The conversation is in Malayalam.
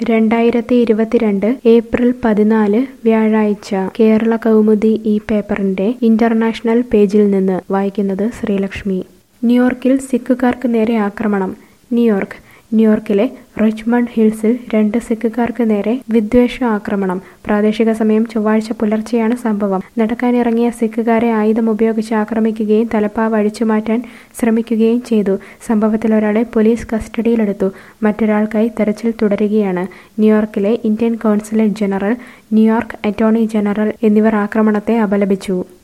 രണ്ടായിരത്തി ഇരുപത്തിരണ്ട് ഏപ്രിൽ പതിനാല് വ്യാഴാഴ്ച കേരള കൗമുദി ഈ പേപ്പറിന്റെ ഇന്റർനാഷണൽ പേജിൽ നിന്ന് വായിക്കുന്നത് ശ്രീലക്ഷ്മി ന്യൂയോർക്കിൽ സിഖുകാർക്ക് നേരെ ആക്രമണം ന്യൂയോർക്ക് ന്യൂയോർക്കിലെ റിച്ച്മണ്ട് ഹിൽസിൽ രണ്ട് സിഖുകാർക്ക് നേരെ വിദ്വേഷ ആക്രമണം പ്രാദേശിക സമയം ചൊവ്വാഴ്ച പുലർച്ചെയാണ് സംഭവം നടക്കാനിറങ്ങിയ സിഖുകാരെ ആയുധം ഉപയോഗിച്ച് ആക്രമിക്കുകയും തലപ്പാവ് അഴിച്ചുമാറ്റാൻ ശ്രമിക്കുകയും ചെയ്തു സംഭവത്തിൽ ഒരാളെ പോലീസ് കസ്റ്റഡിയിലെടുത്തു മറ്റൊരാൾക്കായി തെരച്ചിൽ തുടരുകയാണ് ന്യൂയോർക്കിലെ Indian consulate general New York attorney general എന്നിവർ ആക്രമണത്തെ അപലപിച്ചു